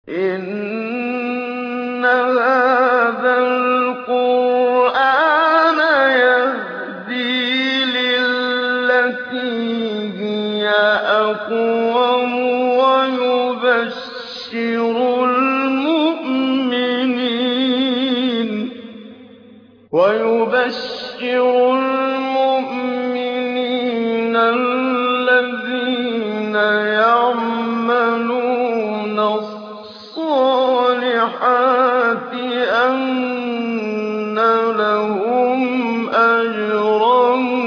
إِنَّ هَٰذَا الْقُرْآنَ يَهْدِي لِلَّتِي هِيَ أَقْوَمُ وَيُبَشِّرُ الْمُؤْمِنِينَ الَّذِينَ يَعْمَلُونَ الصَّالِحَاتِ أَنَّ لَهُمْ أَجْرًا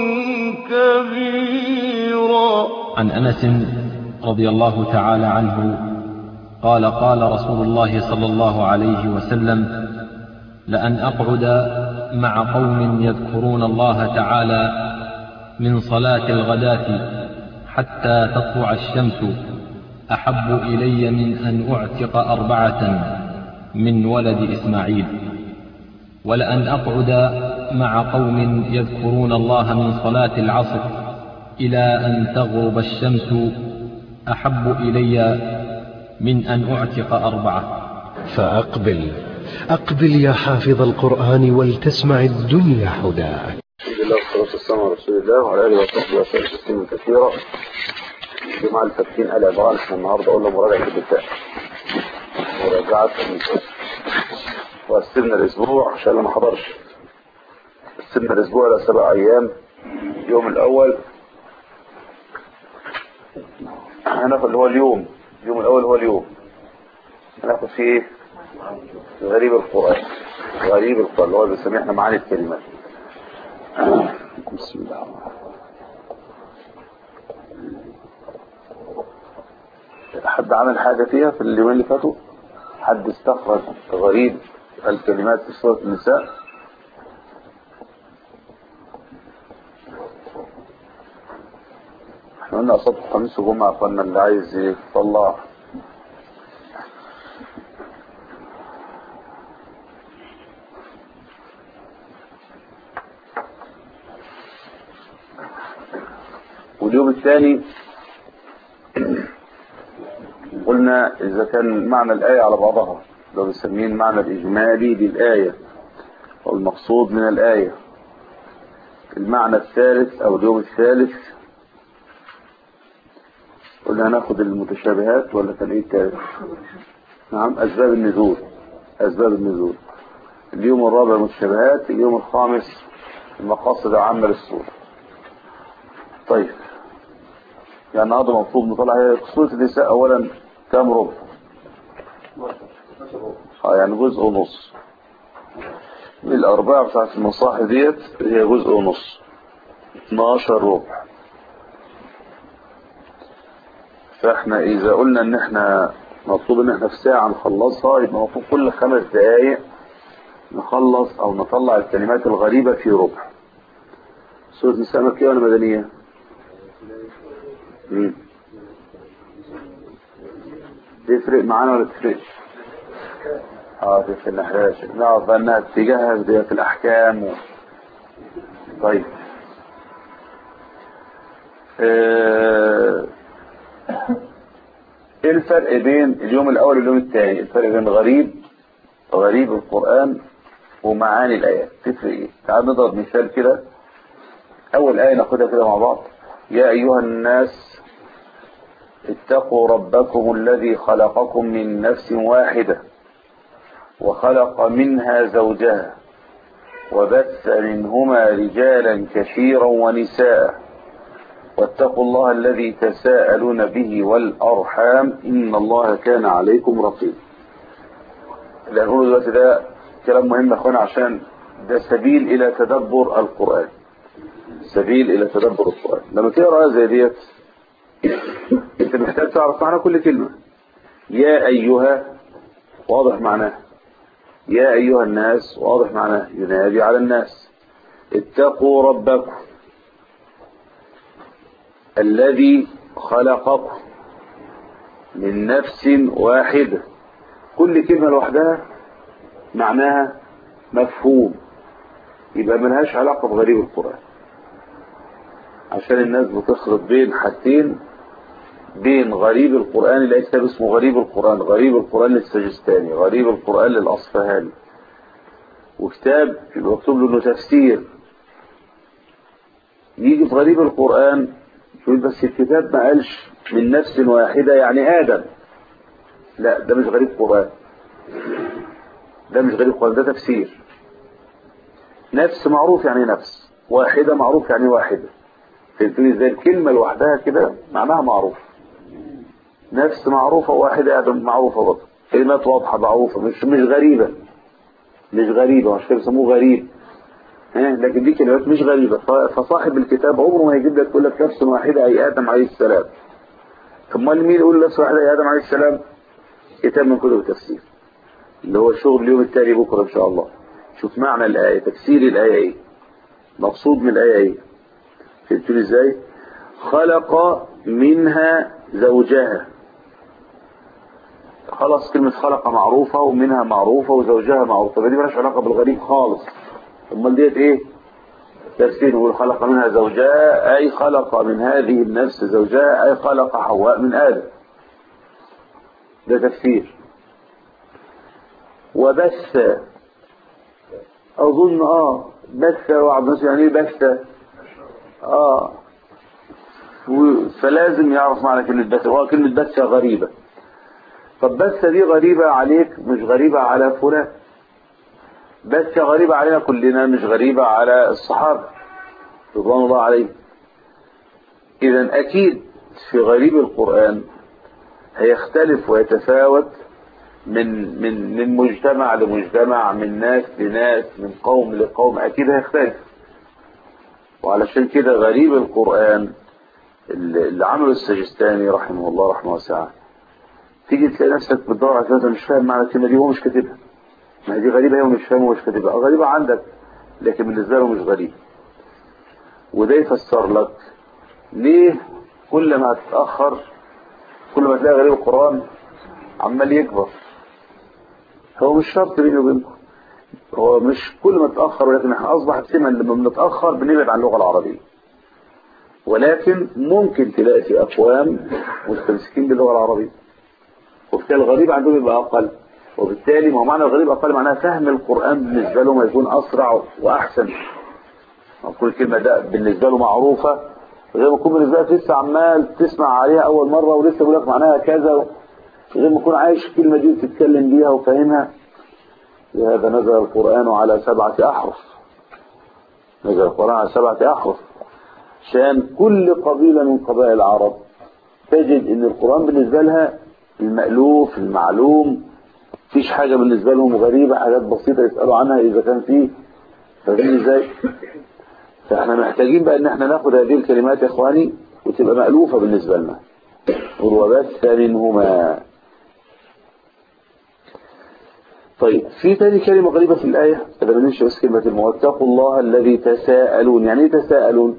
كَبِيرًا عن أنس رضي الله تعالى عنه قال قال رسول الله صلى الله عليه وسلم لأن أقعد مع قوم يذكرون الله تعالى من صلاة الغداة حتى تطلع الشمس أحب إلي من أن أعتق أربعة من ولد إسماعيل ولأن أقعد مع قوم يذكرون الله من صلاة العصر إلى أن تغرب الشمس أحب إلي من أن أعتق أربعة فأقبل أقبل يا حافظ القرآن ولتسمع الدنيا حداك الحمد لله والصلاة والسلام على رسول الله وعلى آله وصحبه وسلم تسليما كثيرا جماعة الفاتحين آل عمران احنا النهارده قلنا مراجعة النساء مراجعة النساء وقسمنا الأسبوع عشان اللي ما حضرش قسمنا الأسبوع إلى سبع أيام اليوم الأول هناخد اللي هو اليوم اليوم الأول هو اليوم هناخد فيه إيه؟ غريب القرآن غريب القرآن اللي هو بنسميه احنا معاني الكلمات بسم الله الرحمن الرحيم حد عمل حاجة فيها في اليومين اللي فاتوا حد استخرج غريب الكلمات في سورة النساء احنا قلنا أصابة الخميس وجمعة قلنا اللي عايز يطلع واليوم الثاني قلنا إذا كان معنى الآية على بعضها لو بنسميه المعنى الإجمالي للآية والمقصود من الآية المعنى الثالث أو اليوم الثالث قلنا هناخد المتشابهات ولا كان إيه الثالث نعم أسباب النزول أسباب النزول اليوم الرابع المتشابهات اليوم الخامس المقاصد العامة للسورة طيب يعني هذا مطلوب نطلع هي سورة النساء أولا كام ربع اه يعني جزء ونص الأربعة بتاعت المصاحف ديت هي جزء ونص 12 ربع فاحنا إذا قلنا إن احنا مطلوب إن احنا في ساعة نخلصها يبقى المفروض كل خمس دقايق نخلص أو نطلع الكلمات الغريبة في ربع سورة النساء مكية ولا مدنية؟ مم. تفرق معانا ولا تفرقش اه تفرق نحراش نعرف بقى انها تجهز دي في الاحكام و... طيب اه... ايه الفرق بين اليوم الاول واليوم الثاني الفرق بين غريب غريب القرآن ومعاني الايات تفرق ايه تعال نضرب مثال كده اول ايه ناخدها كده مع بعض يا ايها الناس اتقوا ربكم الذي خلقكم من نفس واحدة وخلق منها زوجها وبث منهما رجالا كثيرا ونساء واتقوا الله الذي تساءلون به والأرحام إن الله كان عليكم رقيبا اللي هنقوله دلوقتي ده كلام مهم يا اخوانا عشان ده سبيل إلى تدبر القرآن سبيل إلى تدبر القرآن لما تقرأ زي ديت انت محتاج تعرف معنى كل كلمة يا ايها واضح معناه يا ايها الناس واضح معناه ينادي على الناس اتقوا ربكم الذي خلقكم من نفس واحدة كل كلمة لوحدها معناها مفهوم يبقى ملهاش علاقة بغريب القرآن عشان الناس بتخلط بين حاجتين بين غريب القرآن اللي كتاب اسمه غريب القرآن غريب القرآن للسجستاني غريب القرآن للأصفهاني وكتاب يبقى مكتوب له انه تفسير يجي في غريب القرآن يقول بس الكتاب ما قالش من نفس واحدة يعني آدم لا ده مش غريب قرآن ده مش غريب قرآن ده تفسير نفس معروف يعني نفس واحدة معروف يعني واحدة فهمتني ازاي الكلمة لوحدها كده معناها معروف نفس معروفة واحدة آدم معروفة برضه كلمات واضحة معروفة مش مش غريبة مش غريبة مش كده بيسموه غريب ها لكن دي كلمات مش غريبة فصاحب الكتاب عمره ما هيجيب لك يقول لك نفس واحدة أي آدم عليه السلام طب ما مين يقول نفس واحدة أي آدم عليه السلام كتاب من كتب التفسير اللي هو الشغل اليوم التالي بكرة إن شاء الله شوف معنى الآية تفسير الآية إيه مقصود من الآية إيه فهمتوا إزاي خلق منها زوجها خلاص كلمة خلق معروفة ومنها معروفة وزوجها معروفة فدي مالهاش علاقة بالغريب خالص امال ديت ايه تفسير يقول خلق منها زوجها اي خلق من هذه النفس زوجها اي خلق حواء من ادم ده تفسير وبث اظن اه بث وعبد الناس يعني ايه بث اه فلازم يعرف معنى كلمة بث هو كلمة بث غريبة طب بث دي غريبة عليك مش غريبة على فلان بس غريبة علينا كلنا مش غريبة على الصحابة رضوان الله عليهم إذا أكيد في غريب القرآن هيختلف ويتفاوت من من من مجتمع لمجتمع من ناس لناس من قوم لقوم أكيد هيختلف وعلشان كده غريب القرآن اللي عمله السجستاني رحمه الله رحمه واسعة تيجي تلاقي نفسك بتدور على كلمة مش فاهم معنى الكلمة دي هو مش كاتبها ما هي دي غريبة هي ومش فاهمة ومش كاتبها غريبة عندك لكن بالنسبة له مش غريب وده يفسر لك ليه كل ما تتأخر كل ما تلاقي غريب القرآن عمال يكبر هو مش شرط بيني وبينكم هو مش كل ما تتأخر ولكن احنا أصبح سمة لما بنتأخر بنبعد عن اللغة العربية ولكن ممكن تلاقي في أقوام مستمسكين باللغة العربية وبالتالي الغريب عندهم يبقى أقل وبالتالي ما هو معنى الغريب أقل معناها فهم القرآن بالنسبة لهم يكون أسرع وأحسن كل كلمة ده بالنسبة له معروفة غير ما يكون بالنسبة لك لسه عمال تسمع عليها أول مرة ولسه بيقول لك معناها كذا غير ما يكون عايش الكلمة دي وتتكلم بيها وفاهمها لهذا نزل القرآن على سبعة أحرف نزل القرآن على سبعة أحرف عشان كل قبيلة من قبائل العرب تجد ان القرآن بالنسبة لها المألوف المعلوم مفيش حاجة بالنسبة لهم غريبة حاجات بسيطة يسألوا عنها إذا كان فيه فاهمين ازاي فاحنا محتاجين بقى ان احنا ناخد هذه الكلمات يا اخواني وتبقى مألوفة بالنسبة لنا وبث منهما طيب في تاني كلمة غريبة في الآية هذا ما ننشي بس كلمة الموت اتقوا الله الذي تساءلون يعني ايه تساءلون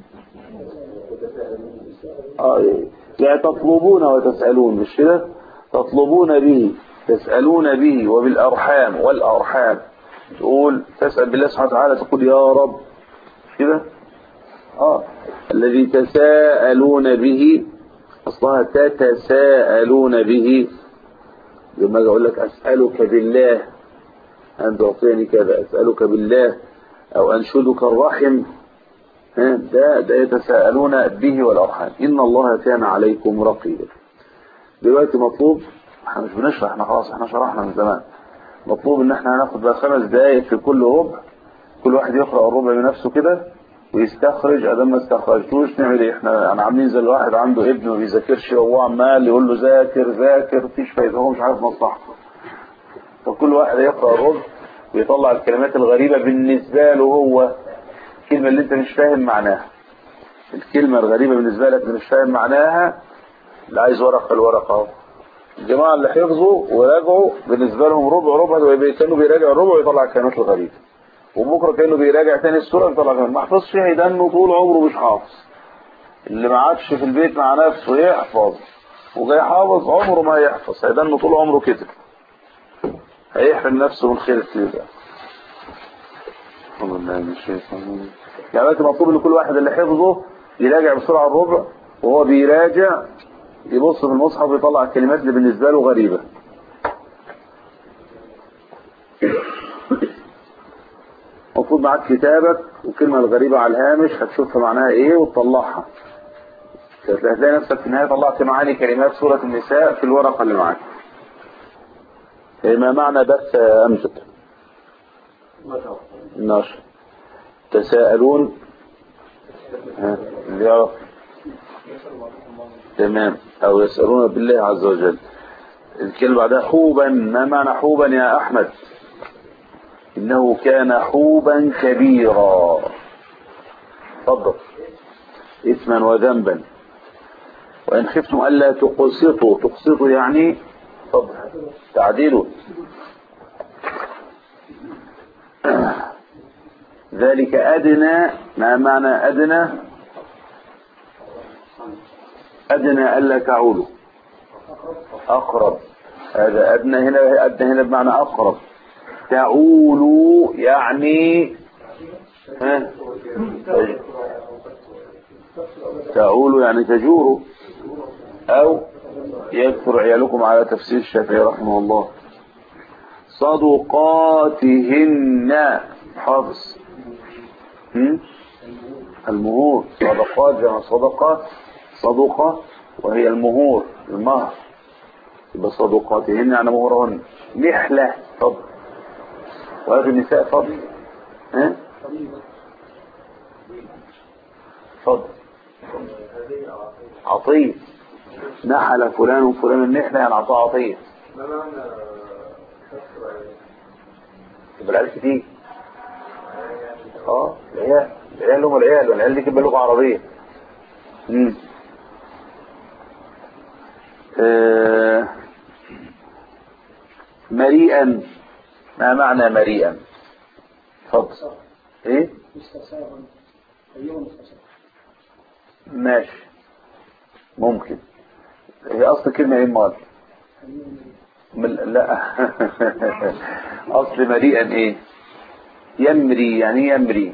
آه يعني تطلبون وتسألون مش كده تطلبون به تسألون به وبالأرحام والأرحام تقول تسأل بالله سبحانه وتعالى تقول يا رب كده آه الذي تساءلون به أصلها تتساءلون به لما أقول لك أسألك بالله أن تعطيني كذا أسألك بالله أو أنشدك الرحم ده ده يتساءلون به والأرحام إن الله كان عليكم رقيبا دلوقتي مطلوب احنا مش بنشرح احنا خلاص احنا شرحنا من زمان مطلوب ان احنا هناخد بقى خمس دقايق في كل ربع كل واحد يقرأ الربع بنفسه كده ويستخرج ادام ما استخرجتوش نعمل ايه احنا انا عاملين زي الواحد عنده ابن ما بيذاكرش وهو عمال يقول له ذاكر ذاكر مفيش فايده هو مش عارف مصلحته فكل واحد يقرأ الربع ويطلع الكلمات الغريبة بالنسبة له هو الكلمة اللي انت مش فاهم معناها الكلمة الغريبة بالنسبة لك مش فاهم معناها اللي عايز ورقة الورقة اهو الجماعة اللي حفظوا وراجعوا بالنسبة لهم ربع ربع كانوا بيراجعوا الربع ويطلع الكلمات الغريبة وبكرة كانوا بيراجع تاني السورة ويطلع كلمات ما حفظش هيدنه طول عمره مش حافظ اللي ما عادش في البيت مع نفسه يحفظ وجاي حافظ عمره ما يحفظ هيدنه طول عمره كده هيحرم نفسه من خير الكتير ده يعني دلوقتي مطلوب ان كل واحد اللي حفظه يراجع بسرعة الربع وهو بيراجع يبص في المصحف ويطلع الكلمات اللي بالنسبة له غريبة المفروض معاك كتابك والكلمة الغريبة على الهامش هتشوفها معناها ايه وتطلعها هتلاقي نفسك في النهاية طلعت معاني كلمات سورة النساء في الورقة اللي معاك ما معنى بث أمجد النشر تساءلون ها، اللي يعرف تمام أو يسألون بالله عز وجل الكلمة بعدها حوبا ما معنى حوبا يا أحمد إنه كان حوبا كبيرا تفضل إثما وذنبا وإن خفتم ألا تقسطوا تقسطوا يعني تفضل تعديلوا ذلك أدنى ما معنى أدنى أدنى ألا تعولوا أقرب هذا أدنى هنا أدنى هنا بمعنى أقرب تعولوا يعني ها تعولوا يعني تجوروا أو يكثر عيالكم على تفسير الشافعي رحمه الله صدقاتهن حافظ هم؟ المهور صدقات جمع صدقة صدقة وهي المهور المهر يبقى صدقاتهن يعني مهورهن نحلة فضل وهذه النساء فضل ها فضل عطية نحل فلان وفلان النحلة يعني عطاء عطية يبقى العيال كتير اه العيال العيال هم العيال والعيال دي كلمة لغة عربية مم. آه مريئا ما معنى مريئا اتفضل ايه ماشي ممكن هي اصل كلمة ايه مال مل... لا اصل مريئا ايه يمري يعني إيه يمري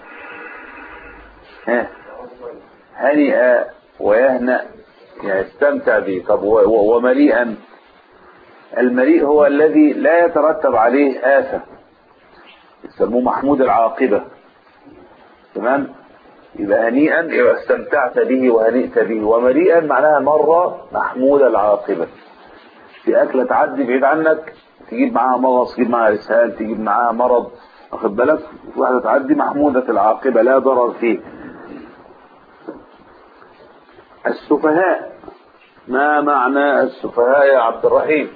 ها هنئ ويهنأ يعني استمتع به طب و- و- ومليئا المليء هو الذي لا يترتب عليه آفة يسموه محمود العاقبة تمام يبقى هنيئا يبقى استمتعت به وهنئت به ومليئا معناها مرة محمود العاقبة في أكلة تعدي بعيد عنك تجيب معاها مغص تجيب معاها إسهال تجيب معاها مرض واخد بالك واحدة تعدي محمودة العاقبة لا ضرر فيه السفهاء ما معنى السفهاء يا عبد الرحيم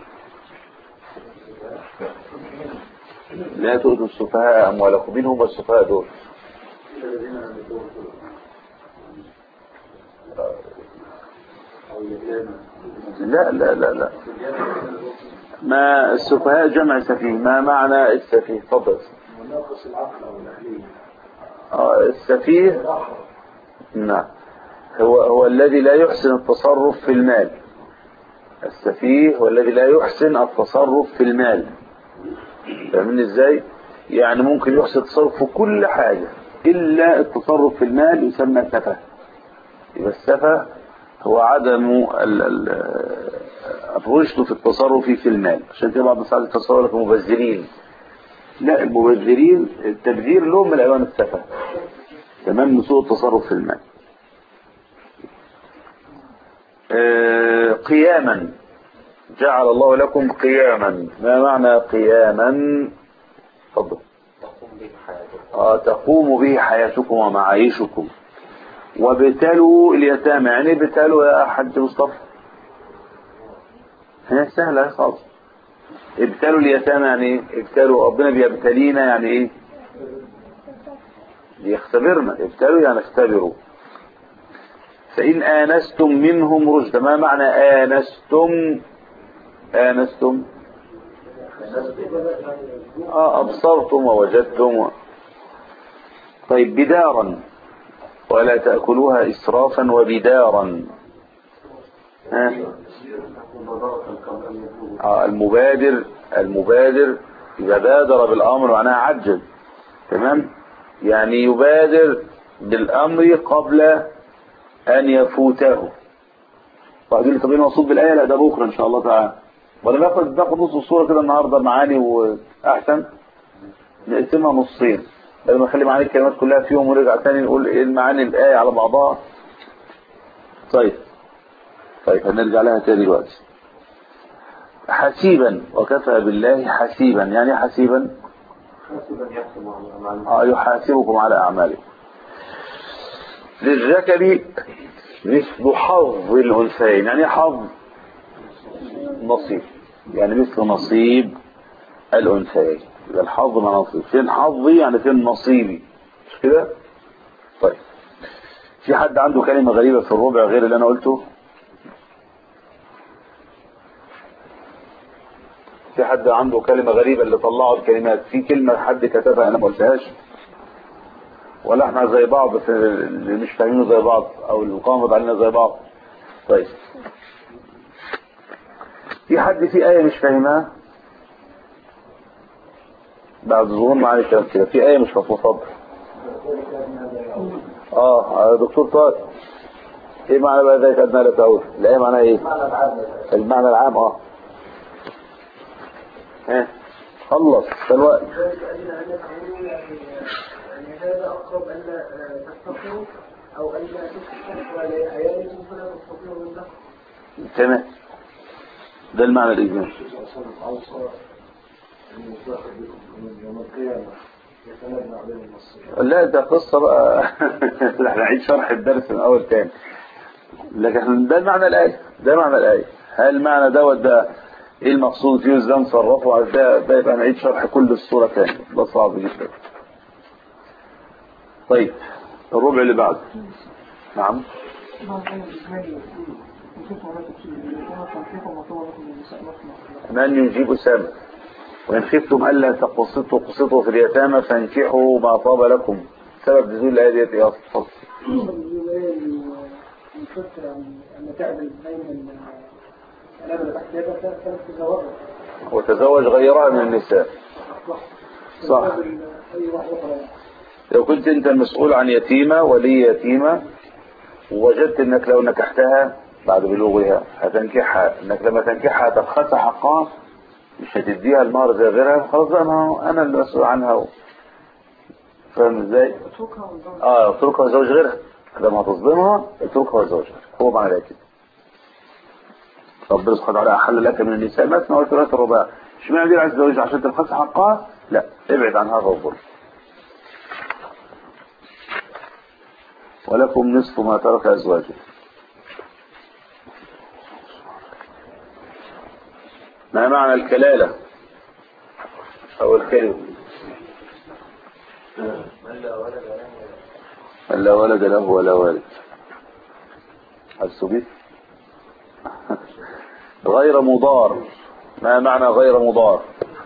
لا تؤتوا السفهاء أموالكم منهم والسفهاء دول لا لا لا لا ما السفهاء جمع سفيه ما معنى السفيه تفضل آه، السفيه نعم هو هو الذي لا يحسن التصرف في المال السفيه هو الذي لا يحسن التصرف في المال فاهمين ازاي يعني ممكن يحسن التصرف في كل حاجة الا التصرف في المال يسمى سفه يبقى السفه هو عدم ال- ال- الرشد في التصرف في المال عشان كده بعض الناس عايز يتصور لك مبذرين لا المبذرين التبذير لهم من الوان السفه تمام من سوء التصرف في المال آه، قياما جعل الله لكم قياما ما معنى قياما تفضل آه تقوم به حياتكم ومعايشكم وابتلوا اليتامى يعني إيه ابتلوا يا حاج مصطفى هي سهلة خالص ابتلوا اليتامى يعني ايه ابتلوا ربنا بيبتلينا يعني ايه بيختبرنا ابتلوا يعني اختبروا فإن آنستم منهم رشدا ما معنى آنستم آنستم آه أبصرتم ووجدتم و... طيب بدارا ولا تأكلوها إسرافا وبدارا ها؟ آه المبادر المبادر إذا بادر بالأمر معناها عجل تمام يعني يبادر بالأمر قبل أن يفوته واحد يقول لي طب ايه المقصود بالايه لا ده بكره ان شاء الله تعالى ولا ناخد ناخد نص الصوره كده النهارده معاني واحسن نقسمها نصين بدل ما نخلي معاني الكلمات كلها في يوم ونرجع تاني نقول ايه المعاني الايه على بعضها طيب طيب هنرجع لها تاني دلوقتي حسيبا وكفى بالله حسيبا يعني إيه حسيبا اه يحاسبكم على اعمالكم للذكر مثل حظ الانثيين يعني إيه حظ نصيب يعني مثل نصيب الانثيين يبقى الحظ مناصب فين حظي يعني فين نصيبي مش كده طيب في حد عنده كلمة غريبة في الربع غير اللي انا قلته في حد عنده كلمة غريبة اللي طلعوا الكلمات في كلمة حد كتبها انا ما قلتهاش ولا احنا زي بعض في اللي مش فاهمينه زي بعض او اللي قامت علينا زي بعض طيب في حد في آية مش فاهمها بعد ظهور معاني الكلام كده في آية مش مفهومة اتفضل اه دكتور طارق ايه معنى بقى ذلك ادنى لا تعود الآية معناها ايه المعنى العام اه ها خلص دلوقتي يعني هذا أقرب أن لا تستطيعوا أو أن لا تستطيعوا على عيالكم فلا تستطيعوا النقل تمام ده المعنى الإجمالي لا ده قصة بقى لا احنا نعيد شرح الدرس من أول تاني لكن ده معنى الآية ده معنى الآية هل معنى دوت ده ايه المقصود فيه ازاي نصرفه على ده ده يبقى نعيد شرح كل الصورة تاني ده صعب جدا طيب الربع اللي بعده نعم من يجيب سامة وإن خفتم ألا تقسطوا قسطوا في اليتامى فانكحوا ما طاب لكم سبب نزول الآية ديت إيه أصلا يفسر أن تعدل بين الأب والأحداث كانت تزوجها وتزوج غيرها من النساء صح أي واحدة أخرى لو كنت أنت المسؤول عن يتيمة ولي يتيمة ووجدت أنك لو نكحتها بعد بلوغها هتنكحها أنك لما تنكحها تبخس حقها مش هتديها المهر زي غيرها خلاص بقى انا انا اللي مسؤول عنها فاهم ازاي؟ اه اتركها وزوج غيرها لما هتظلمها اتركها وزوج غيرها هو معنى ذلك كده ربنا سبحانه وتعالى احل لك من النساء مثنى وثلاث الرباع اشمعنى دي عايز تزوجها عشان تبخس حقها؟ لا ابعد عن هذا الظلم ولكم نصف ما ترك ازواجكم ما معنى الكلالة أو الكلمة من لا ولد له ولا والد السبيت غير مضار ما معنى غير مضار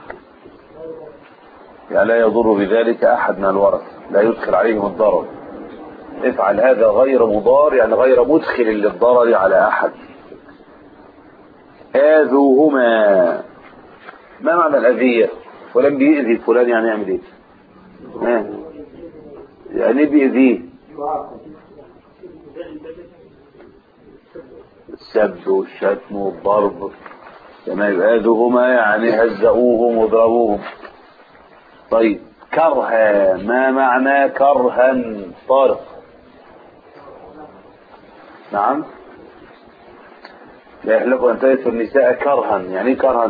يعني لا يضر بذلك أحد من الورث لا يدخل عليهم الضرر افعل هذا غير مضار يعني غير مدخل للضرر على أحد آذوهما ما معنى الأذية فلان بيأذي فلان يعني يعمل ايه ها؟ يعني إيه بيأذيه السب والشتم والضرب كما يبقى آذوهما يعني هزؤوهم واضربوهم طيب كرها ما معنى كرها طارق نعم لا يحلق أن ترثوا النساء كرها يعني ايه كرها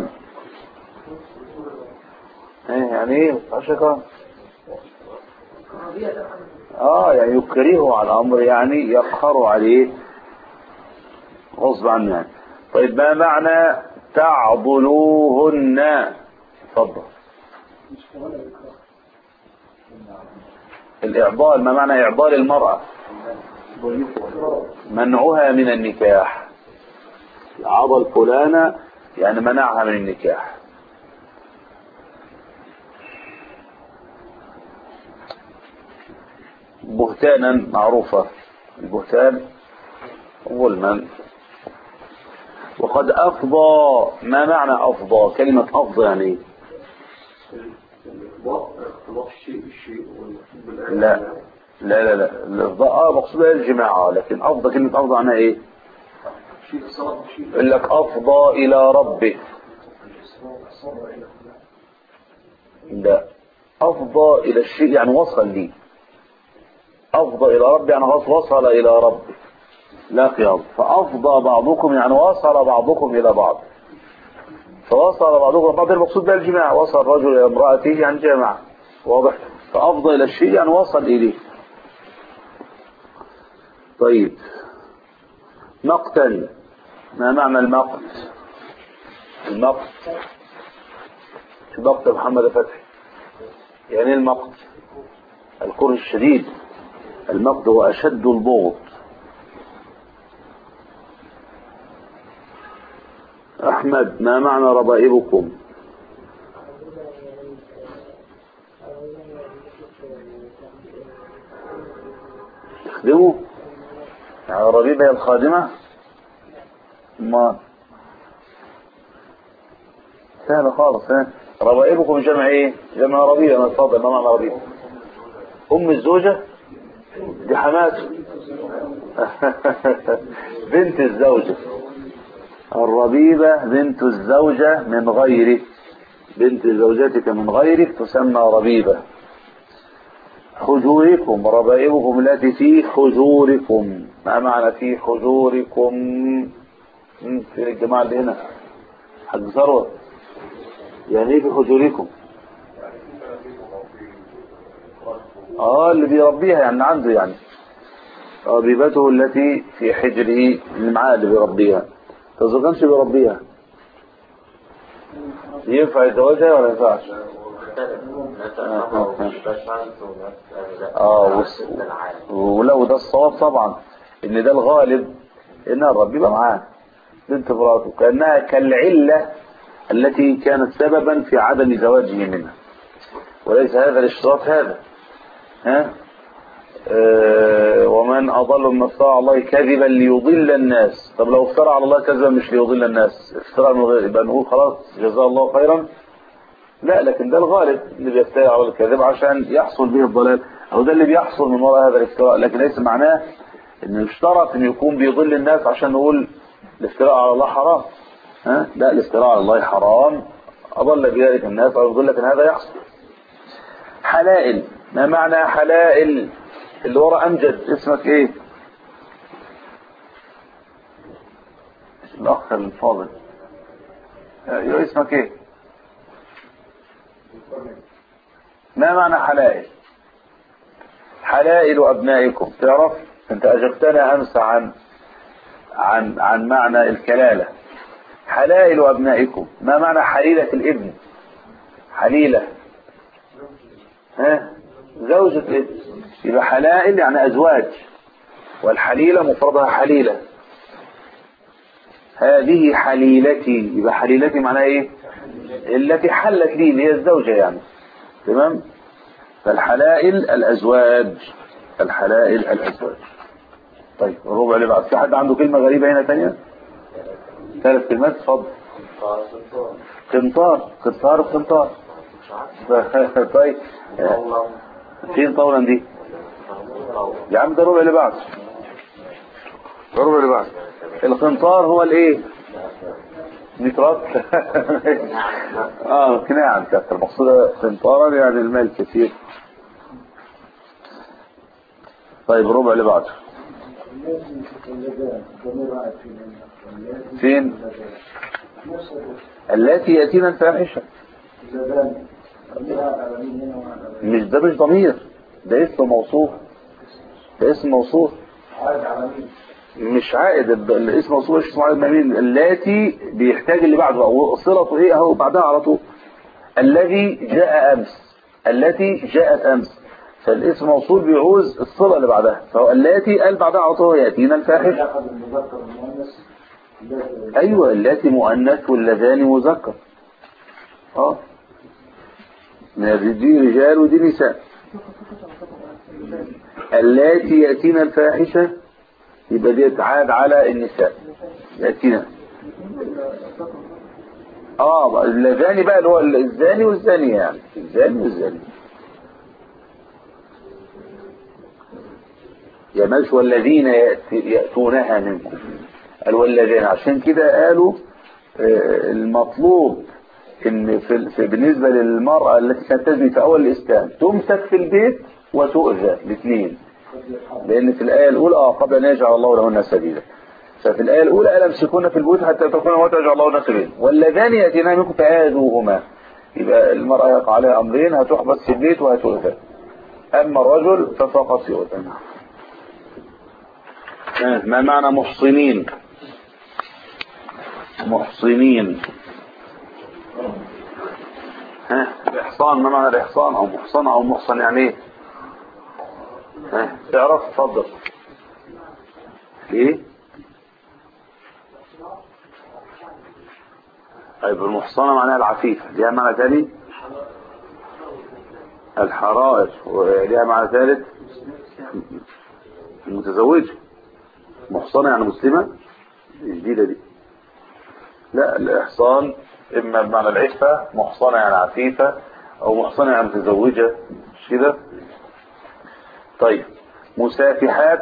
ايه يعني ايه عشان اه يعني يكرهوا على الامر يعني يقهروا عليه غصب عنه يعني طيب ما معنى تعضلوهن اتفضل الإعضال ما معنى إعضال المرأة منعها من النكاح عضل فلانة يعني منعها من النكاح بهتانا معروفة البهتان ظلما وقد أفضى ما معنى أفضى كلمة أفضى يعني إيه؟ لا لا لا لا الإفضاء اه مقصودها الجماعة لكن أفضى كلمة أفضى معناها إيه شيء الصلاة شيء يقول لك أفضى إلى ربه الصبر إلى لا أفضى إلى الشيء يعني وصل لي أفضى إلى ربي يعني خلاص وصل إلى ربي لا قياض فأفضى بعضكم يعني وصل بعضكم إلى بعض فوصل بعضكم بعض المقصود بها الجماع وصل الرجل إلى امرأته يعني جمع واضح فأفضى إلى الشيء يعني وصل إليه طيب مقتل ما معنى المقت المقت مقت محمد فتحي يعني إيه المقت الكره الشديد المقت هو أشد البغض أحمد ما معنى ربائبكم تخدموا يعني الربيبة هي الخادمة ما سهل خالص ها ربائبكم جمع ايه جمع ربيبة ما اتفضل ما معنى ربيبة ام الزوجة دي حماته بنت الزوجة الربيبة بنت الزوجة من غيرك بنت زوجتك من غيرك تسمى ربيبة حجوركم ربائبكم التي في حجوركم ما معنى في حجوركم مم، في الجماعة اللي هنا حق ثروة يعني ايه في حجوركم اه اللي بيربيها يعني عنده يعني ربيبته التي في حجره اللي معاه اللي بيربيها طب ما كانش بيربيها ينفع يتزوجها ولا ينفعش؟ اه وس- ولو ده الصواب طبعا ان ده الغالب انها الربيبه معاه بنت مراته كانها كالعله التي كانت سببا في عدم زواجه منها وليس هذا الاشتراط هذا ها آه، ومن أضل من افترى على الله كذبا ليضل الناس طب لو افترى على الله كذبا مش ليضل الناس افترى من غير يبقى نقول خلاص جزاه الله خيرا لا لكن ده الغالب اللي بيفترى على الكذب عشان يحصل به الضلال او ده اللي بيحصل من وراء هذا الافتراء لكن ليس معناه انه يشترط ان يكون بيضل الناس عشان نقول الافتراء على الله حرام ها لا الافتراء على الله حرام اضل بذلك الناس او يضل لكن هذا يحصل حلائل ما معنى حلائل اللي ورا امجد اسمك ايه الاخ الفاضل ايوه اسمك ايه ما معنى حلائل حلائل ابنائكم تعرف انت اجبتنا امس عن عن عن معنى الكلاله حلائل ابنائكم ما معنى حليله الابن حليله ها زوجة الابن يبقى حلائل يعني أزواج والحليلة مفردها حليلة هذه حليلتي يبقى حليلتي معناها ايه التي حلت لي اللي هي الزوجة يعني تمام فالحلائل الأزواج الحلائل الأزواج طيب الربع اللي بعد في حد عنده كلمة غريبة هنا تانية ثلاث كلمات اتفضل قنطار قنطار قنطار طيب فين طولا دي يا عم ده الربع اللي بعد الربع اللي بعد القنطار هو الايه نترات اه كناعة كانت المقصودة قنطارا يعني المال كثير طيب الربع اللي بعده فين التي يأتينا الفاحشة مش ده مش ضمير ده اسم موصوف ده اسم موصوف مش عائد الب- الاسم موصوف مش اسمه عائد مين اللاتي بيحتاج اللي بعده او صلته ايه اهو بعدها على طول الذي جاء امس التي جاءت امس فالاسم موصول بيعوز الصلة اللي بعدها فهو اللاتي قال بعدها على طول يأتينا الفاحش ايوه اللاتي مؤنث واللذان مذكر اه دي رجال ودي نساء اللاتي يأتينا الفاحشة يبقى دي تعاد على النساء يأتينا اه بقى اللذان بقى اللي هو الزاني والزانية يعني الزاني والزانية يا ماشي والذين يأتي- يأتونها منكم قال واللذان عشان كده قالوا آه، المطلوب ان في في- بالنسبة للمرأة التي كانت تزني في اول الاسلام تمسك في البيت وتؤذى الاثنين لان في الايه الاولى اه قبل ان يجعل الله لهن سبيلا ففي الايه الاولى الا امسكون في البيوت حتى تكون وتجعل الله لهن سبيلا واللذان ياتينا منكم فآذوهما يبقى المرأة يقع عليها امرين هتحبس في البيت وهتؤذى اما الرجل ففقط يؤذى آه، ما معنى محصنين محصنين ها الإحصان ما معنى الإحصان أو محصن أو محصن يعني إيه ها تعرف تفضل ليه طيب المحصنة معناها العفيفة ليها معنى تاني الحرائر وليها معنى ثالث المتزوجة محصنة يعني مسلمة الجديدة دي لا الإحصان إما بمعنى العفة محصنة يعني عفيفة أو محصنة يعني متزوجة مش كده طيب مسافحات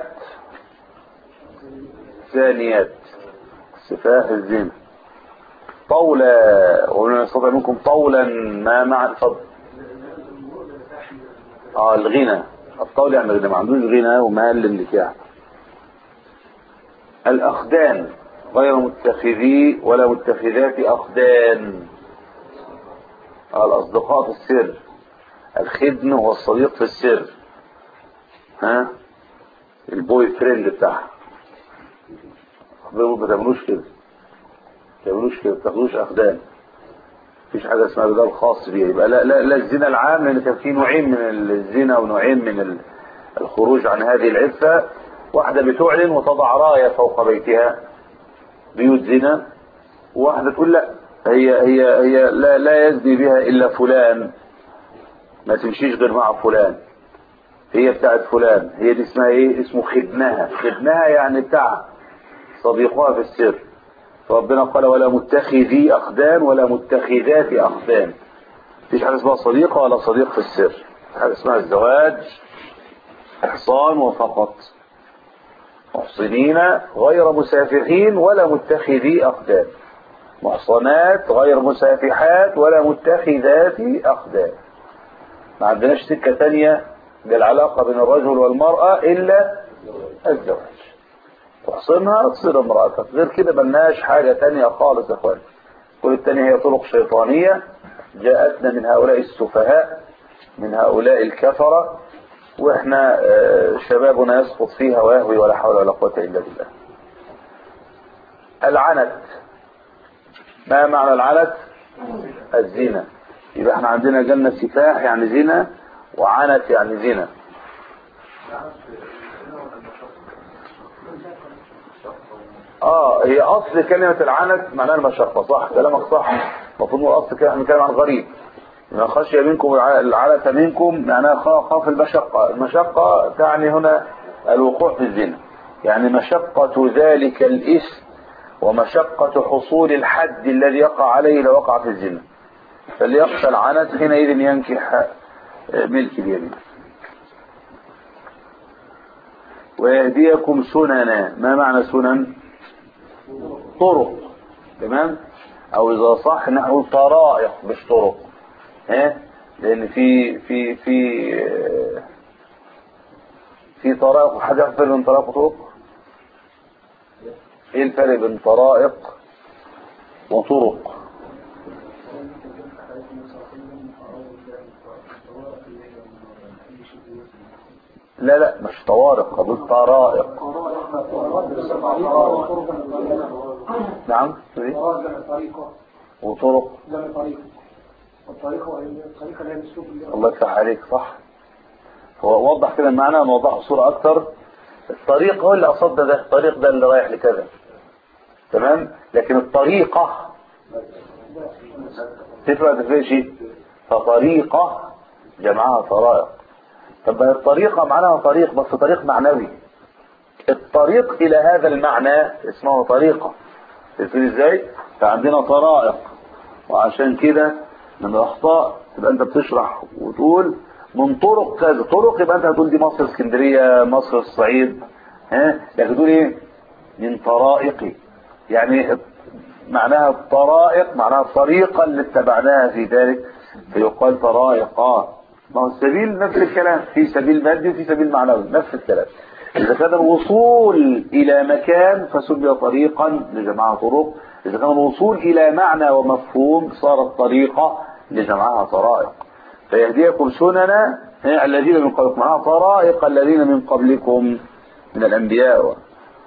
ثانيات سفاح الزنا طولة ومن يستطيع منكم طولا ما مع الفضل اه الغنى الطول يعني الغنى ما عندوش غنى ومال للنكاح الأخدان غير متخذي ولا متخذات أخدان الأصدقاء في السر الخدن هو الصديق في السر ها البوي فريند بتاعها ما تعملوش كده ما تعملوش كده ما تاخدوش أخدان مفيش حاجة اسمها بدل خاص بيها يبقى لا لا لا الزنا العام لأن كان في نوعين من الزنا ونوعين من ال- الخروج عن هذه العفة واحدة بتعلن وتضع راية فوق بيتها بيوت زنا وواحدة تقول لا هي هي هي لا لا يزني بها إلا فلان ما تمشيش غير مع فلان هي بتاعت فلان هي دي اسمها ايه اسمه خدنها خدنها يعني بتاع صديقها في السر ربنا قال ولا متخذي أخدان ولا متخذات أخدان مفيش حاجة اسمها صديقة ولا صديق في السر حاجة اسمها الزواج إحصان وفقط محصنين غير مسافحين ولا متخذي أخدان محصنات غير مسافحات ولا متخذات أخدان ما عندناش سكة تانية للعلاقة بين الرجل والمرأة إلا الزواج تحصنها تصير امرأتك غير كده ملناش حاجة تانية خالص يا اخوان كل التانية هي طرق شيطانية جاءتنا من هؤلاء السفهاء من هؤلاء الكفرة واحنا آه، شبابنا يسقط فيها ويهوي ولا حول ولا قوة الا بالله العنت ما معنى العنت الزنا يبقى احنا عندنا جنة سفاح يعني زنا وعنت يعني زنا اه هي اصل كلمة العنت معناها المشقة صح كلامك صح المفروض نقول اصل كلمة نتكلم عن غريب ما خشي منكم الع- العنت منكم معناها خا- خاف المشقة المشقة تعني هنا الوقوع في الزنا يعني مشقة ذلك الاسم ومشقة حصول الحد الذي يقع عليه لو وقع في الزنا فاللي يخشى العنت حينئذ ينكح آه، ملك اليمين ويهديكم سننا ما معنى سنن طرق تمام او اذا صح نحو طرائق مش طرق ها لان في في في آه، في طرائق وحاجه يعرف الفرق بين طرائق وطرق ايه الفرق بين طرائق وطرق لا لا مش طوارق قبل طرائق نعم إيه؟ طريقة وطرق جمع طريقة والطريقة هي الطريقة اللي هي الاسلوب اللي الله يفتح عليك صح هو وضح كده المعنى ونوضحه بصورة أكتر الطريق هو اللي قصد ده الطريق ده اللي رايح لكذا تمام لكن الطريقة تفرق في شيء فطريقة جمعها طرائق طب ما الطريقة معناها طريق بس طريق معنوي الطريق إلى هذا المعنى اسمه طريقة تفهم ازاي فعندنا طرائق وعشان كده من الأخطاء تبقى أنت بتشرح وتقول من طرق كذا طرق يبقى أنت هتقول دي مصر اسكندرية مصر الصعيد ها لكن تقول إيه من طرائق يعني معناها الطرائق معناها الطريقة اللي اتبعناها في ذلك فيقال طرائقا ما هو السبيل نفس الكلام في سبيل مادي وفي سبيل معنوي نفس الكلام إذا كان الوصول إلى مكان فسمي طريقا لجمعها طرق إذا كان الوصول إلى معنى ومفهوم صارت طريقة لجمعها طرائق فيهديكم سنن الذين من قبلكم معناها طرائق الذين من قبلكم من الأنبياء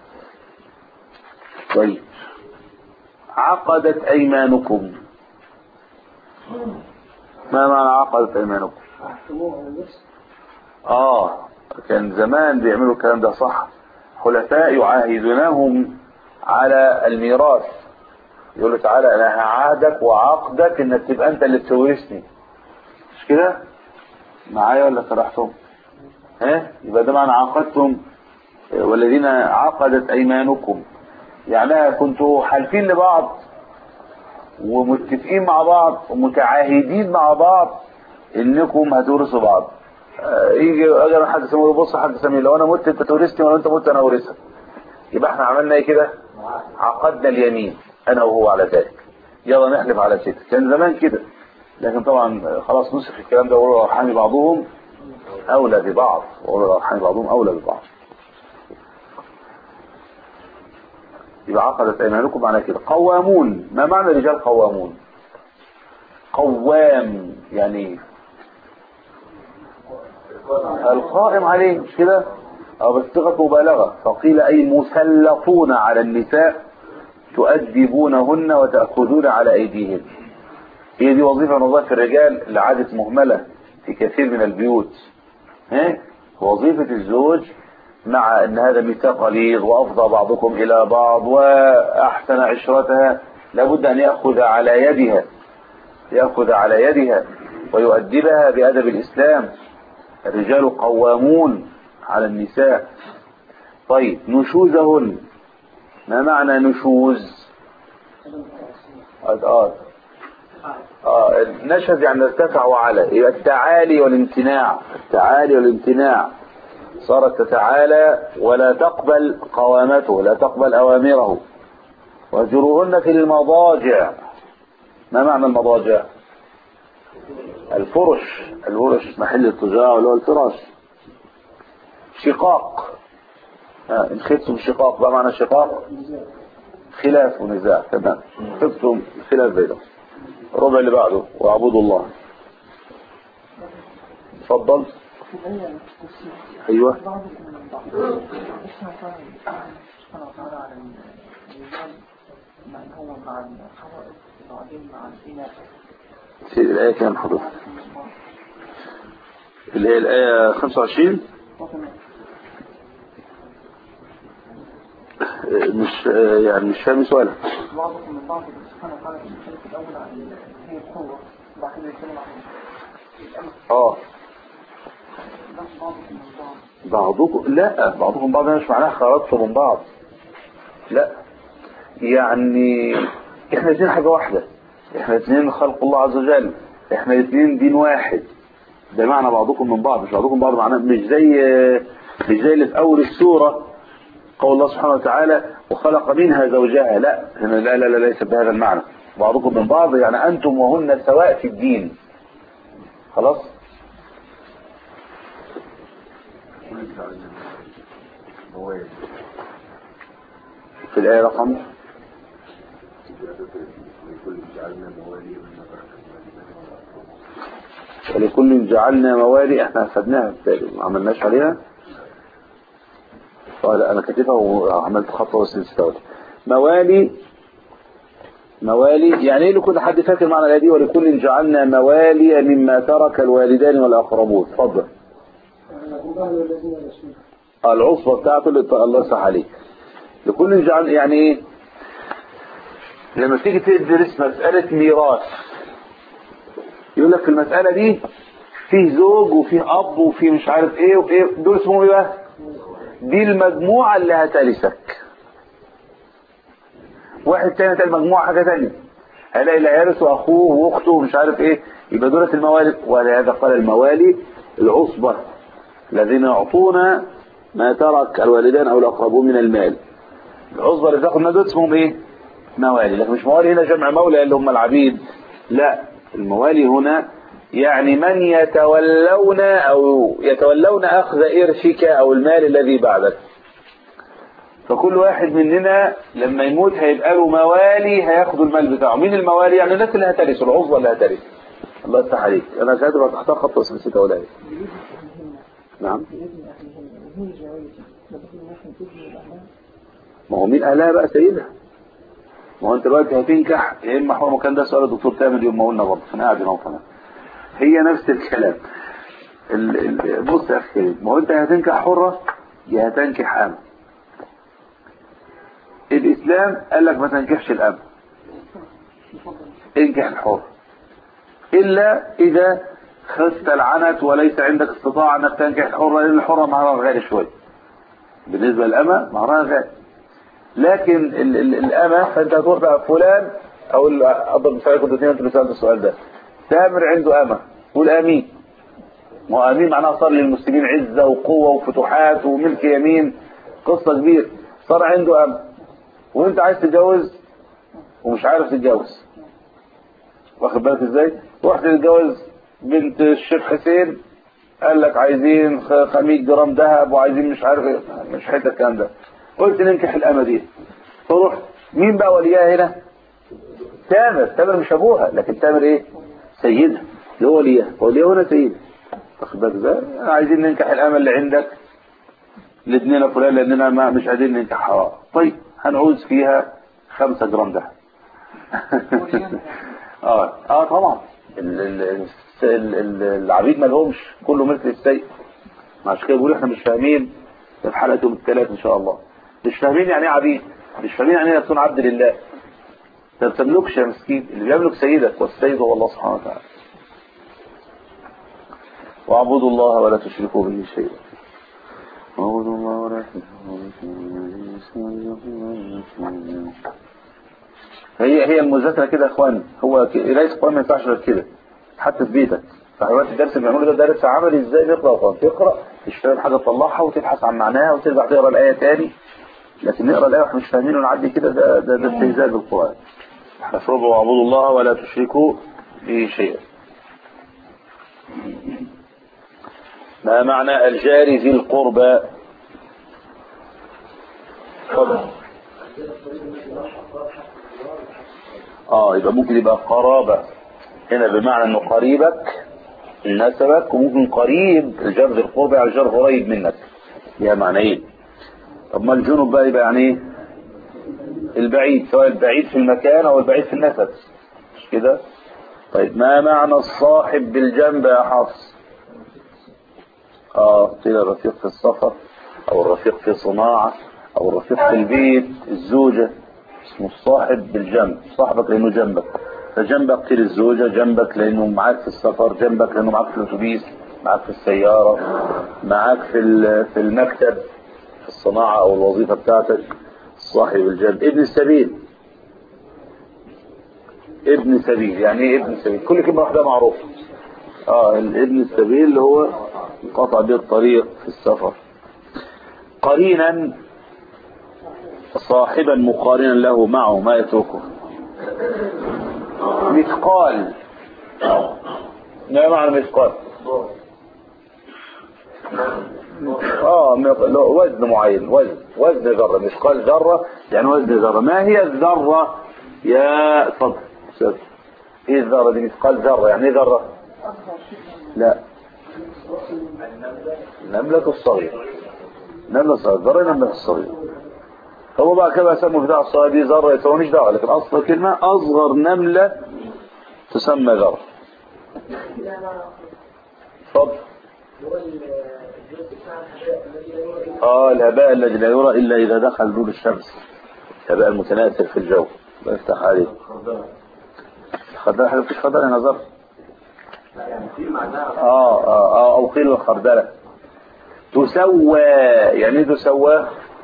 طيب عقدت أيمانكم ما معنى عقدت أيمانكم آه كان زمان بيعملوا الكلام ده صح خلفاء يعاهدونهم على الميراث يقول له تعالى انا هعاهدك وعقدك انك تبقى انت اللي تورثني مش كده معايا ولا سرحتم ها يبقى ده معنى عقدتم والذين عقدت ايمانكم يعني كنتوا حالفين لبعض ومتفقين مع بعض ومتعاهدين مع بعض انكم هتورثوا بعض آه، يجي اجي حد سمي بص حد سمي لو انا مت انت تورثني ولو انت مت انا اورثك يبقى احنا عملنا ايه كده عقدنا اليمين انا وهو على ذلك يلا نحلف على كده كان زمان كده لكن طبعا خلاص نسخ الكلام ده وأولو الارحام بعضهم اولى ببعض واولو الارحام بعضهم اولى ببعض يبقى عقدت ايمانكم معنى كده قوامون ما معنى رجال قوامون قوام يعني ايه القائم عليه مش كده أو بصيغة مبالغة فقيل أي مسلطون على النساء تؤدبونهن وتأخذون على أيديهن هي دي وظيفة من وظائف الرجال اللي عادت مهملة في كثير من البيوت ها؟ وظيفة الزوج مع أن هذا ميثاق غليظ وأفضى بعضكم إلى بعض وأحسن عشرتها لابد أن يأخذ على يدها يأخذ على يدها ويؤدبها بأدب الإسلام الرجال قوامون على النساء طيب نشوزهن ما معنى نشوز آه. آه. نشز يعني ارتفع وعلى يبقى التعالي والامتناع التعالي والامتناع صارت تتعالى ولا تقبل قوامته لا تقبل أوامره واهجروهن في المضاجع ما معنى المضاجع الفرش الفرش محل التجارة اللي هو الفراش شقاق آه إن خفتم شقاق بقى معنى شقاق خلاف ونزاع تمام خفتم خلاف بينهم الربع اللي بعده واعبدوا الله اتفضل ايوه في الآية كام حضرتك اللي هي الآية 25 مش يعني مش فاهم سؤالك بعضكم من بعض سبحانه وتعالى في الثالث الأول عن هي القوة وبعد كده يتكلم عن اه بعضكم من بعض بعضكم لا بعضكم بعض مش معناها خرجتوا من بعض لا يعني احنا الاثنين حاجة واحدة احنا الاثنين خلق الله عز وجل احنا الاثنين دين واحد ده معنى بعضكم من بعض مش بعضكم من بعض معناه مش زي مش زي اللي في اول السورة قول الله سبحانه وتعالى وخلق منها زوجها لا هنا لا لا لا ليس بهذا المعنى بعضكم من بعض يعني انتم وهن سواء في الدين خلاص في الآية رقم ولكل جعلنا موالي احنا خدناها بالتالي ما عملناش عليها قال انا كاتبها وعملت خطوه بس نستوعب موالي موالي يعني ايه لكل حد فاكر معنى الايه دي ولكل جعلنا موالي مما ترك الوالدان والاقربون اتفضل العصبة بتاعته اللي الله يصح عليه لكل جعل يعني ايه لما تيجي تدرس مسألة ميراث يقول لك في المسألة دي فيه زوج وفيه أب وفيه مش عارف ايه وايه دول اسمهم ايه بقى دي المجموعة اللي هتلسك واحد تاني تاني مجموعة حاجة تانية هلاقي اللي هيرث أخوه وأخته ومش عارف ايه يبقى دولة الموالي ولهذا قال الموالي العصبة الذين يعطون ما ترك الوالدان أو الأقربون من المال العصبة اللي تاخد دول اسمهم ايه موالي لكن مش موالي هنا جمع مولى اللي هم العبيد لا الموالي هنا يعني من يتولون أو يتولون أخذ إرشك أو المال الذي بعدك فكل واحد مننا لما يموت هيبقى له موالي هياخدوا المال بتاعه مين الموالي يعني الناس اللي هترث العصبة اللي هترث الله يفتح عليك انا كاتب تحتها خط بس نسيت اقولها إيه. نعم ما هو مين اهلها بقى سيدها ما هو انت دلوقتي هتنكح يا اما حرمه كان ده سؤال الدكتور تامر يوم ما قلنا برضه انا قاعد هنا وكمان هي نفس الكلام ال- ال- بص يا اخي كريم، ما هو انت هتنكح حره يا هتنكح ام الاسلام قال لك ما تنكحش الام انكح الحر الا اذا خفت العنت وليس عندك استطاعه انك تنكح الحره لان الحره مهرها غالي شويه بالنسبه للامه مهرها غالي لكن ال- ال- الامه فانت هتروح بقى فلان او ال- افضل مثال كنت اثنين انت اللي سالت السؤال ده تامر عنده امه قول امين ما هو امين معناها صار للمسلمين عزه وقوه وفتوحات وملك يمين قصه كبيره صار عنده امه وانت عايز تتجوز ومش عارف تتجوز واخد بالك ازاي رحت تتجوز بنت الشيخ حسين قال لك عايزين خ- 500 جرام ذهب وعايزين مش عارف ايه مش حته الكلام ده قلت ننكح الامه دي فرحت مين بقى وليها هنا تامر تامر مش ابوها لكن تامر ايه سيدها اللي هو وليها وليها هنا سيدها واخد بالك ازاي عايزين ننكح الامه اللي عندك الاثنين فلان لاننا ما مش قادرين ننكحها طيب هنعوز فيها 5 جرام ذهب اه اه طبعا ال- ال- الس- ال- ال- العبيد ما لهمش كله ملك للسيد عشان كده بيقولوا احنا مش فاهمين في حلقه يوم الثلاث ان شاء الله مش فاهمين يعني ايه عبيد مش فاهمين يعني ايه تكون عبد لله انت ما بتملكش يا مسكين اللي بيملك سيدك والسيد هو الله سبحانه وتعالى واعبدوا الله ولا تشركوا به شيئا واعبدوا الله ولا تشركوا به شيئا هي هي المذاكره كده يا اخوان هو ك- قرايه القران ما ينفعش غير كده حتى في بيتك فحضرتك الدرس اللي بنعمله ده درس عملي ازاي نقرا القران تقرا مش فاهم حاجه تطلعها وتبحث عن معناها وترجع تقرا الايه تاني لكن نقرا الايه واحنا مش فاهمين ونعدي كده ده ده, ده استهزاء بالقران فاشربوا واعبدوا الله ولا تشركوا به شيئا ما معنى الجار ذي القربى تفضل. اه يبقى ممكن يبقى قرابة هنا بمعنى انه قريبك نسبك وممكن قريب الجار ذي القربى يعني الجار قريب منك ليها معنى ايه طب ما الجنوب بقى يبقى يعني ايه البعيد سواء البعيد في المكان او البعيد في النسب مش كده طيب ما معنى الصاحب بالجنب يا حفص اه قيل الرفيق في السفر او الرفيق في صناعة او الرفيق في البيت الزوجة اسمه الصاحب بالجنب صاحبك لانه جنبك فجنبك قيل الزوجة جنبك لانه معاك في السفر جنبك لانه معاك في الاتوبيس معاك في السيارة معاك في ال- في المكتب في الصناعة او الوظيفة بتاعتك صاحب الجنب ابن السبيل ابن سبيل يعني ايه ابن سبيل كل كلمة واحدة معروفة اه الابن السبيل اللي هو انقطع به الطريق في السفر قرينا صاحبا مقارنا له معه ما يتركه مثقال ما معنى مثقال اه مق- لا، وزن معين وزن وزن ذرة مثقال ذرة يعني وزن ذرة ما هي الذرة يا اتفضل أستاذ. ايه الذرة دي مثقال ذرة يعني ايه ذرة لا النملة الصغيرة نملة الصغيرة ذرة النملة الصغيرة هو بقى كده سموا بتاع الصغيرة دي ذرة يسوونيش دعوة لكن أصل الكلمة أصغر نملة تسمى ذرة اتفضل هو الجزء بتاع الحدائق الذي لا يرى إلا اه الهباء الذي لا يرى إلا إذا دخل نور الشمس الهباء المتناثر في الجو الله يفتح عليك الخردلة حاجة مفيش خردلة نظر اه اه اه او قيل الخردلة تسوى يعني ايه تسوى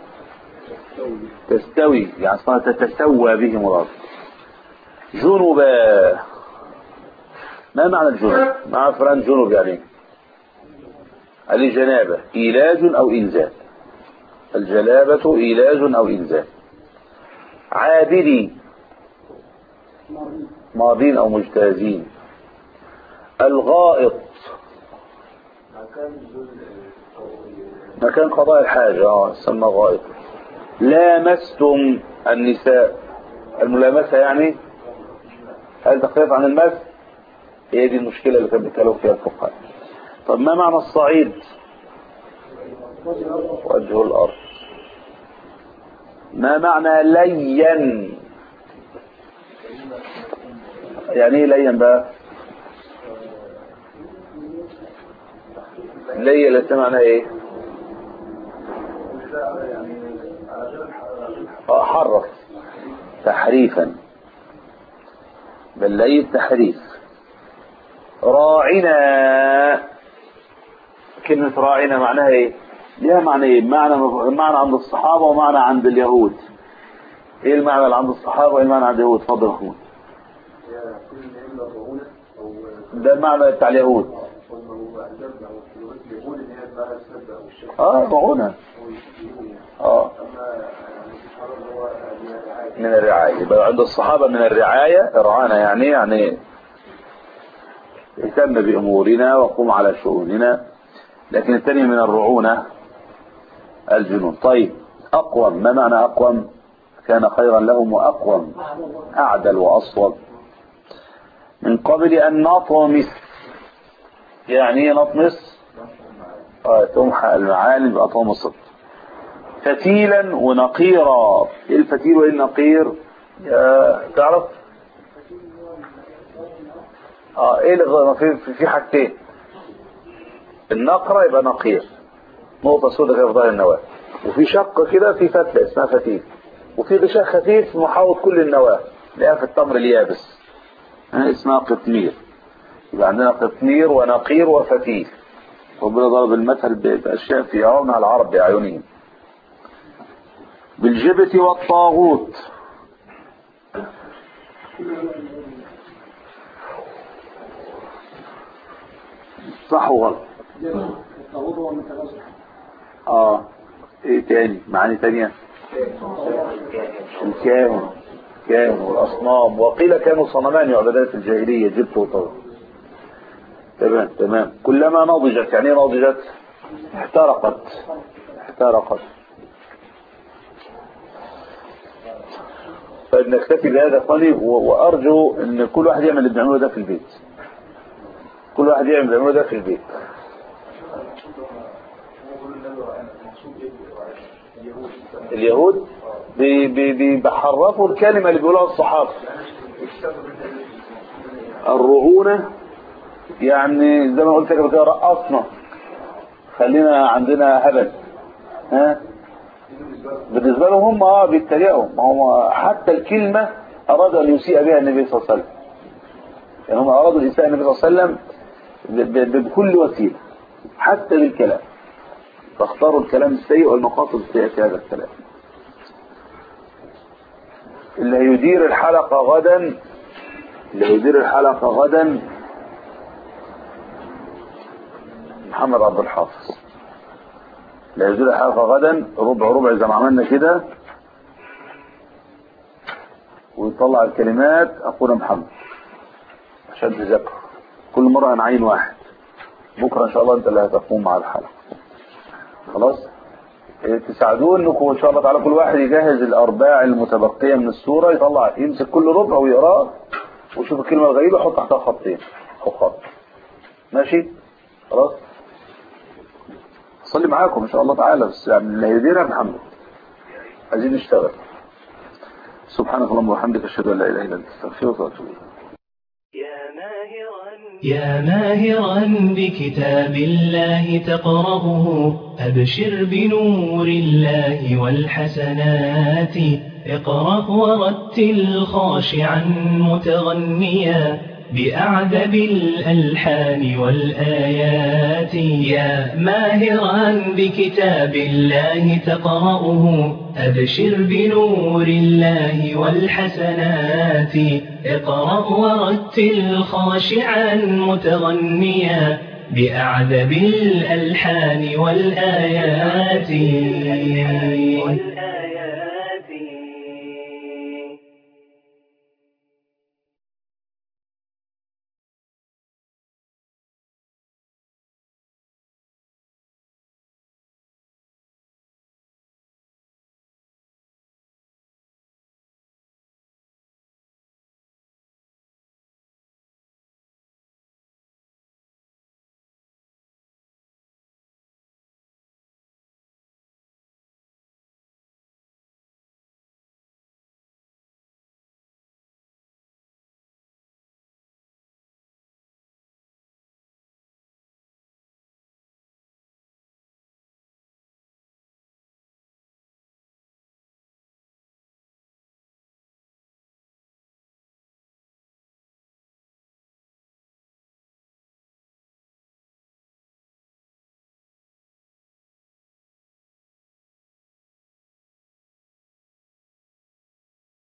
تستوي يعني اصلا تتسوى به مراد جنبا ما معنى الجنب مع فران جنب يعني إيه؟ عليه جنابة إيلاج أو إنزال الجلابة إيلاج أو إنزال عابدي ماضين أو مجتازين الغائط مكان قضاء الحاجة اه يسمى غائط لامستم النساء الملامسة يعني هل تختلف عن المس هي دي المشكلة اللي كان بيتكلموا فيها الفقهاء طب ما معنى الصعيد وجه الأرض ما معنى لين يعني ايه لين بقى لين اللي معنى ايه اه حرف تحريفا بل لين تحريف راعنا كلمة راعنا معناها ايه ليها معنى ايه معنى معنى عند الصحابة ومعنى عند اليهود ايه المعنى اللي عند الصحابة وايه المعنى عند اليهود اتفضل يا اخوان ده المعنى بتاع اليهود اه رعونة اه من الرعاية يبقى عند الصحابة من الرعاية رعانا يعني يعني اهتم بأمورنا وقوم على شؤوننا لكن الثاني من الرعونة الجنون طيب أقوم ما معنى أقوم كان خيرا لهم وأقوم أعدل وأصوب من قبل أن نطمس يعني ايه نطمس آه تمحى المعالم بأطمست فتيلا ونقيرا ايه الفتيل وايه النقير يا تعرف اه ايه اللي في, في, في حاجتين النقرة يبقى نقير نقطة سوداء كده في ظهر النواة وفي شق كده في فتلة اسمها فتيل وفي غشاء خفيف محاوط كل النواة لقاها في التمر اليابس اسمها قطمير يبقى عندنا قطمير ونقير وفتيل ربنا ضرب المثل بأشياء في يرونها العرب بأعينهم بالجبت والطاغوت صح وغلط اه ايه تاني معاني تانية الكاهن كاهن والاصنام وقيل كانوا صنمان يعبدان في الجاهلية جبت وطاغوت تمام تمام كلما نضجت يعني ايه نضجت احترقت احترقت طيب نكتفي بهذا قولي وارجو ان كل واحد يعمل اللي بنعمله ده في البيت كل واحد يعمل اللي بنعمله ده في البيت اليهود بي بي بي بيحرفوا الكلمة اللي بيقولها الصحابة الرعونة يعني زي ما قلت لك كده رقصنا خلينا عندنا هبل ها بالنسبة لهم هم اه بيتريقوا ما هم حتى الكلمة أرادوا أن يسيء بها النبي صلى الله عليه وسلم يعني هم أرادوا الإساءة النبي صلى الله عليه وسلم بكل وسيلة حتى بالكلام فاختاروا الكلام السيء والمقاصد السيئة في هذا الكلام اللي هيدير الحلقة غدا اللي هيدير الحلقة غدا محمد عبد الحافظ لا يزول الحلقة غدا ربع ربع زي ما عملنا كده ويطلع الكلمات أخونا محمد عشان تذكر كل مرة هنعين واحد بكرة إن شاء الله أنت اللي هتقوم مع الحلقة خلاص تساعدوه انكم ان شاء الله تعالى كل واحد يجهز الارباع المتبقية من السورة يطلع يمسك كل ربع ويقراه ويشوف الكلمة الغريبة يحط تحتها خطين او خط ماشي خلاص صلي معاكم ان شاء الله تعالى بس يعني اللي هيديرها محمد عايزين نشتغل سبحانك اللهم وبحمدك اشهد ان لا اله الا انت استغفرك واتوب اليك يا ماهرا بكتاب الله تقرأه أبشر بنور الله والحسنات اقرأ ورتل خاشعا متغنيا بأعذب الألحان والآيات يا ماهرا بكتاب الله تقرأه أبشر بنور الله والحسنات اقرأ ورتل خاشعا متغنيا بأعذب الألحان والآيات